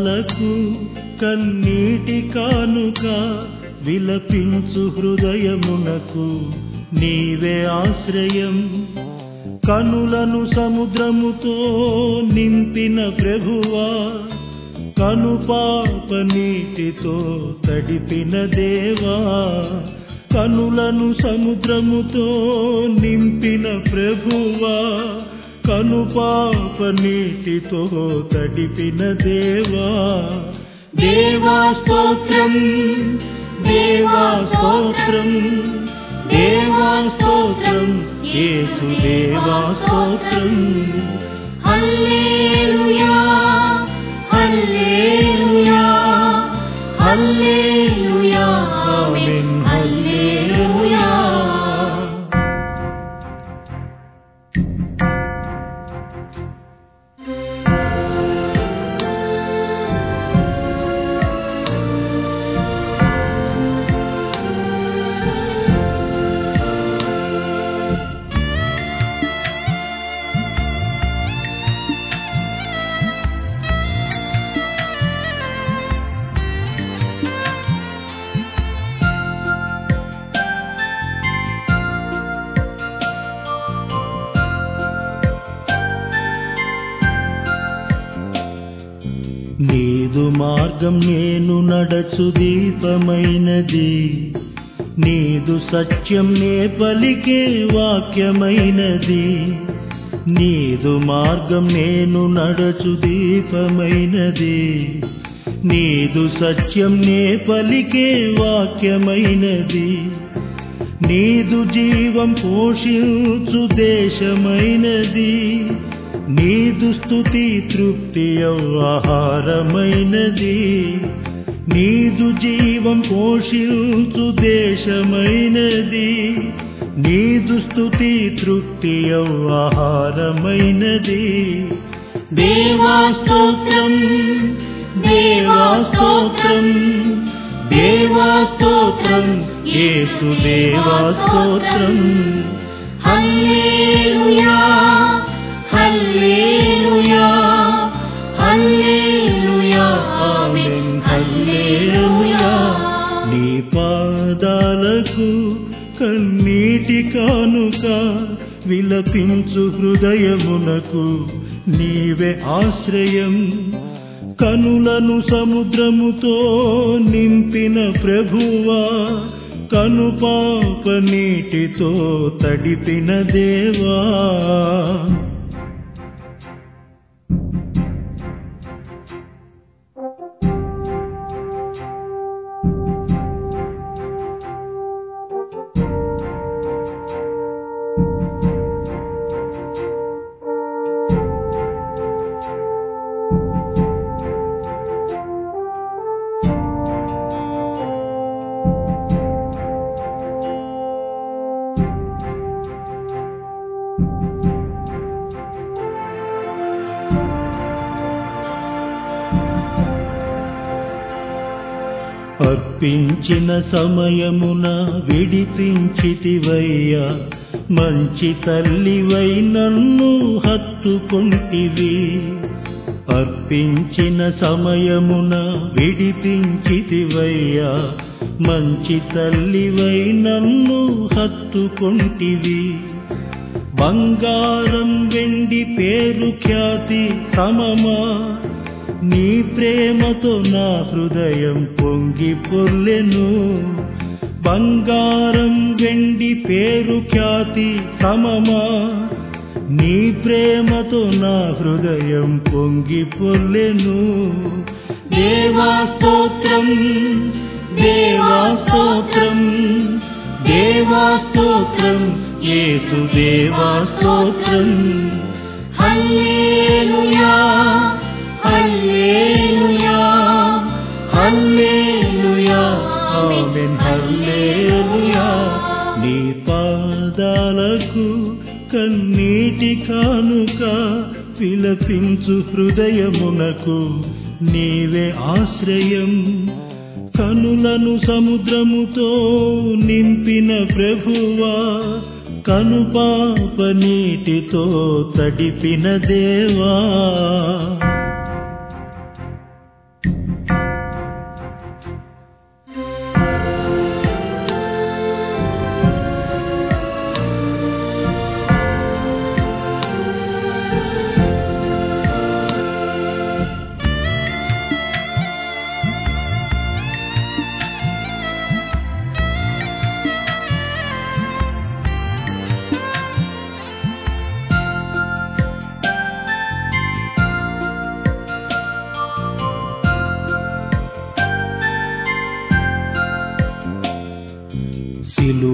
పాదాలకు కన్నీటి కానుక విలపించు హృదయమునకు నీవే ఆశ్రయం కనులను సముద్రముతో నింపిన ప్రభువా కనుపాప నీటితో తడిపిన దేవా కనులను సముద్రముతో నింపిన ప్రభువా కనుపాప నీటితో తడిపిన దేవా దేవా స్తోత్రం దేవా స్తోత్రం దేవా స్తోత్రం యేసు దేవా స్తోత్రం హల్లెలూయా హల్లెలూయా హల్లెలూయా ఆమేన్ హల్లెలూయా నీదు మార్గం నేను నడచు దీపమైనది నీదు సత్యం నే పలికే వాక్యమైనది నీదు మార్గం నేను నడచు దీపమైనది నీదు సత్యం నే పలికే వాక్యమైనది నీదు జీవం పోషించు దేశమైనది నీదు స్థుతి తృప్తి ఆహారమైనది నీదు జీవం పోషించు దేశమైనది నీదు స్థుతి తృప్తి ఆహారమైనది దేవా స్తోత్రం దేవా స్తోత్రం దేవా స్తోత్రం యేసు దేవా స్తోత్రం హల్లెలూయా హల్లెలూయా హల్లెలూయా ఆమేన్ హల్లెలూయా నీ పాదాలకు కన్నీటి కానుక విలపించు హృదయమునకు నీవే ఆశ్రయం కనులను సముద్రముతో నింపిన ప్రభువా కనుపాప నీటితో తడిపిన దేవా అర్పించిన సమయమున విడిపించితివయ్యా మంచి తల్లివై నన్ను హత్తుకొంటివి అర్పించిన సమయమున విడిపించితివయ్యా మంచి తల్లివై నన్ను హత్తుకొంటివి బంగారం వెండి పేరు ఖ్యాతి సమమా నీ ప్రేమతో నా హృదయం పొంగి పొర్లెను బంగారం వెండి పేరు ఖ్యాతి సమమా నీ ప్రేమతో నా హృదయం పొంగి పొర్లెను దేవా స్తోత్రం దేవా స్తోత్రం దేవా స్తోత్రం యేసు దేవా స్తోత్రం హల్లెలూయా హల్లెలూయా హల్లెలూయా ఆమేన్ హల్లెలూయా నీ పాదాలకు కన్నీటి కానుక విలపించు హృదయమునకు నీవే ఆశ్రయం కనులను సముద్రముతో నింపిన ప్రభువా కనుపాప నీటితో తడిపిన దేవా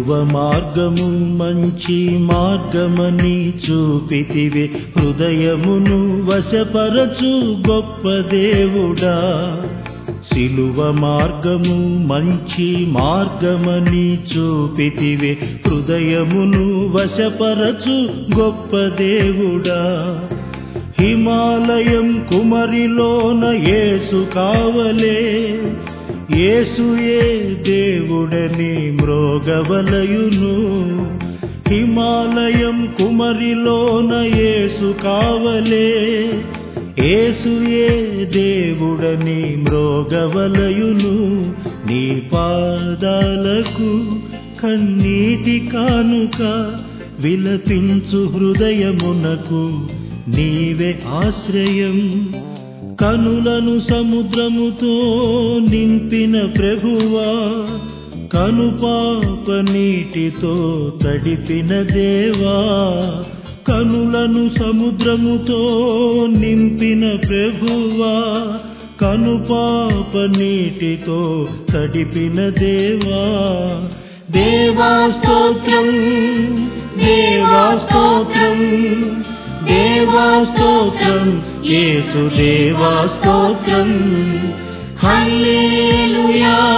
సిలువ మార్గము మంచి మార్గమని చూపితివే హృదయమును వశపరచు గొప్ప దేవుడా సిలువ మార్గము మంచి మార్గమని చూపితివే హృదయమును వశపరచు గొప్ప దేవుడా హిమాలయం కుమరిలోన యేసు కావలే యేసుయే దేవుడని మ్రోగవలయును హిమాలయం కుమరిలోన యేసు కావలే యేసుయే దేవుడని మ్రోగవలయును నీ పాదాలకు కన్నీటి కానుక విలపించు హృదయమునకు నీవే ఆశ్రయం కనులను సముద్రముతో నింపిన ప్రభువా కనుపాప నీటితో తడిపిన దేవా కనులను సముద్రముతో నింపిన ప్రభువా కనుపాప నీటితో తడిపిన దేవా దేవా స్తోత్రం దేవా స్తోత్రం దేవా స్తోత్రం యేసు దేవా స్తోత్రం హల్లెలూయా